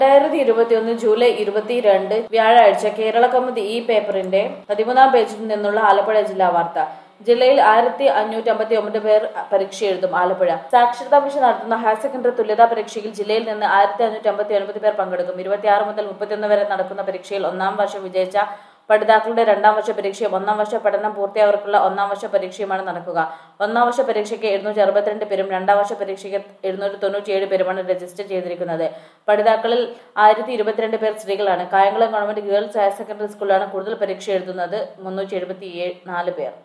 രണ്ടായിരത്തി ഇരുപത്തിയൊന്ന് ജൂലൈ ഇരുപത്തിരണ്ട് വ്യാഴാഴ്ച കേരള കൗമുദി ഈ പേപ്പറിന്റെ പതിമൂന്നാം പേജിൽ നിന്നുള്ള ആലപ്പുഴ ജില്ലാ വാർത്ത ജില്ലയിൽ ആയിരത്തി അഞ്ഞൂറ്റി അമ്പത്തി ഒമ്പത് പേർ പരീക്ഷ എഴുതും ആലപ്പുഴ സാക്ഷരതാ മിഷൻ നടത്തുന്ന ഹയർ സെക്കൻഡറി തുല്യതാ പരീക്ഷയിൽ ജില്ലയിൽ നിന്ന് ആയിരത്തി അഞ്ഞൂറ്റി അമ്പത്തി ഒൻപത് പേർ പങ്കെടുക്കും ഇരുപത്തിയാറ് മുതൽ മുപ്പത്തിയൊന്ന് വരെ നടക്കുന്ന പരീക്ഷയിൽ ഒന്നാം വർഷം വിജയിച്ച പഠിതാക്കളുടെ രണ്ടാം വർഷ പരീക്ഷയും ഒന്നാം വർഷ പഠനം പൂർത്തിയായവർക്കുള്ള ഒന്നാം വർഷ പരീക്ഷയുമാണ് നടക്കുക ഒന്നാം വർഷ പരീക്ഷയ്ക്ക് എഴുന്നൂറ്റി അറുപത്തിരണ്ട് പേരും രണ്ടാം വർഷ പരീക്ഷയ്ക്ക് എഴുന്നൂറ്റി തൊണ്ണൂറ്റിയേഴ് പേരുമാണ് രജിസ്റ്റർ ചെയ്തിരിക്കുന്നത് പഠിതാക്കളിൽ ആയിരത്തി ഇരുപത്തിരണ്ട് പേർ സ്ത്രീകളാണ് Kayamkulam government girls higher secondary സ്കൂളിലാണ് കൂടുതൽ പരീക്ഷ എഴുതുന്നത് മുന്നൂറ്റി എഴുപത്തി നാല് പേർ